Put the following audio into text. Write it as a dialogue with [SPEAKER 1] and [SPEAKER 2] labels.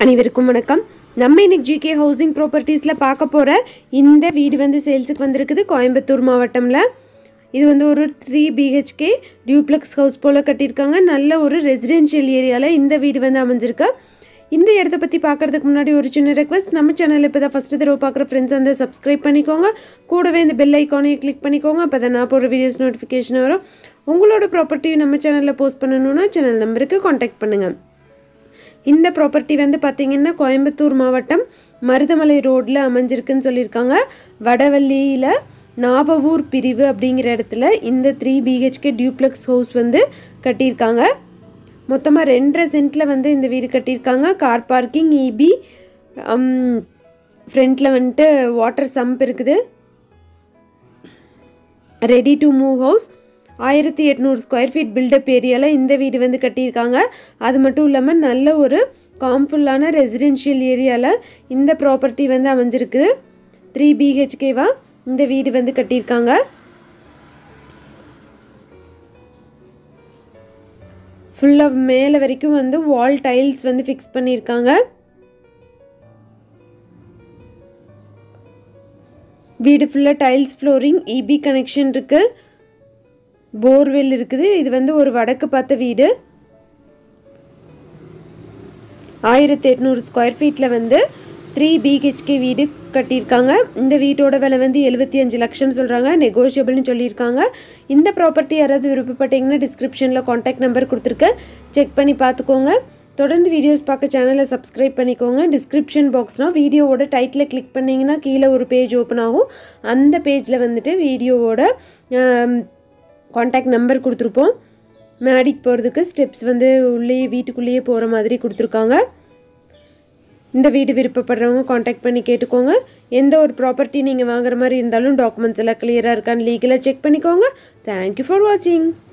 [SPEAKER 1] அனைவருக்கும் வணக்கம் நம்ம இன்னைக்கு ஜிகே ஹவுசிங் ப்ராப்பர்ட்டிஸில் பார்க்க போகிற இந்த வீடு வந்து சேல்ஸுக்கு வந்திருக்குது கோயம்புத்தூர் மாவட்டம்ல இது வந்து ஒரு த்ரீ பிஹெச்கே டியூப்ளெக்ஸ் ஹவுஸ் போல் கட்டியிருக்காங்க நல்ல ஒரு ரெசிடென்ஷியல் ஏரியாவில் இந்த வீடு வந்து அமைஞ்சிருக்கு இந்த இடத்த பற்றி பார்க்குறதுக்கு முன்னாடி ஒரு சின்ன ரெக்வஸ்ட் நம்ம சேனலில் இப்போ தான் ஃபஸ்ட்டு தடவை பார்க்குற ஃப்ரெண்ட்ஸ் வந்து சப்ஸ்கிரைப் பண்ணிக்கோங்க கூடவே இந்த பெல் ஐக்கானையும் கிளிக் பண்ணிக்கோங்க அப்போ தான் நான் போடுற வீடியோஸ் நோட்டிஃபிகேஷன் வரும் உங்களோட ப்ராப்பர்ட்டியும் நம்ம சேனலில் போஸ்ட் பண்ணணுன்னா சேனல் நம்பருக்கு காண்டாக்ட் பண்ணுங்கள் இந்த ப்ராப்பர்ட்டி வந்து பார்த்தீங்கன்னா கோயம்புத்தூர் மாவட்டம் மருதமலை ரோட்டில் அமைஞ்சிருக்குன்னு சொல்லியிருக்காங்க வடவள்ளியில் நாவவூர் பிரிவு அப்படிங்கிற இடத்துல இந்த த்ரீ பிஹெச்கே டியூப்ளெக்ஸ் ஹவுஸ் வந்து கட்டியிருக்காங்க மொத்தமாக ரெண்டரை சென்ட்டில் வந்து இந்த வீடு கட்டியிருக்காங்க கார் பார்க்கிங் இபி ஃப்ரண்ட்டில் வந்துட்டு வாட்டர் சம்ப் இருக்குது ரெடி டு மூவ் ஹவுஸ் ஆயிரத்தி எட்நூறு ஸ்கொயர் ஃபீட் பில்டப் ஏரியாவில் இந்த வீடு வந்து கட்டியிருக்காங்க அது மட்டும் இல்லாமல் நல்ல ஒரு காம்ஃபுல்லான ரெசிடென்ஷியல் ஏரியாவில் இந்த ப்ராப்பர்ட்டி வந்து அமைஞ்சிருக்குது த்ரீ பிஹெச்கேவா இந்த வீடு வந்து கட்டியிருக்காங்க ஃபுல்லாக மேலே வரைக்கும் வந்து வால் டைல்ஸ் வந்து ஃபிக்ஸ் பண்ணியிருக்காங்க வீடு ஃபுல்லாக டைல்ஸ் ஃப்ளோரிங் இபி கனெக்ஷன் இருக்குது போர்வெல் இருக்குது இது வந்து ஒரு வடக்கு பார்த்த வீடு ஆயிரத்தி எட்நூறு ஸ்கொயர் ஃபீட்டில் வந்து த்ரீ பிஹெச்கே வீடு கட்டியிருக்காங்க இந்த வீட்டோட விலை வந்து எழுபத்தி அஞ்சு லட்சம் சொல்கிறாங்க நெகோஷியபிள்னு சொல்லியிருக்காங்க இந்த ப்ராப்பர்ட்டி யாராவது விருப்பப்பட்டீங்கன்னா டிஸ்கிரிப்ஷனில் காண்டாக்ட் நம்பர் கொடுத்துருக்கேன் செக் பண்ணி பார்த்துக்கோங்க தொடர்ந்து வீடியோஸ் பார்க்க சேனலை சப்ஸ்கிரைப் பண்ணிக்கோங்க டிஸ்கிரிப்ஷன் பாக்ஸ்னால் வீடியோவோட டைட்டில் கிளிக் பண்ணிங்கன்னா கீழே ஒரு பேஜ் ஓப்பன் ஆகும் அந்த பேஜில் வந்துட்டு வீடியோவோட காண்டாக்ட் நம்பர் கொடுத்துருப்போம் மேடிக்கு போகிறதுக்கு ஸ்டெப்ஸ் வந்து உள்ளேயே வீட்டுக்குள்ளேயே போகிற மாதிரி கொடுத்துருக்காங்க இந்த வீடு விருப்பப்படுறவங்க காண்டாக்ட் பண்ணி கேட்டுக்கோங்க எந்த ஒரு ப்ராப்பர்ட்டி நீங்கள் வாங்குற மாதிரி இருந்தாலும் டாக்குமெண்ட்ஸ் எல்லாம் கிளியராக இருக்கான்னு லீகலாக செக் பண்ணிக்கோங்க தேங்க்யூ ஃபார் வாட்சிங்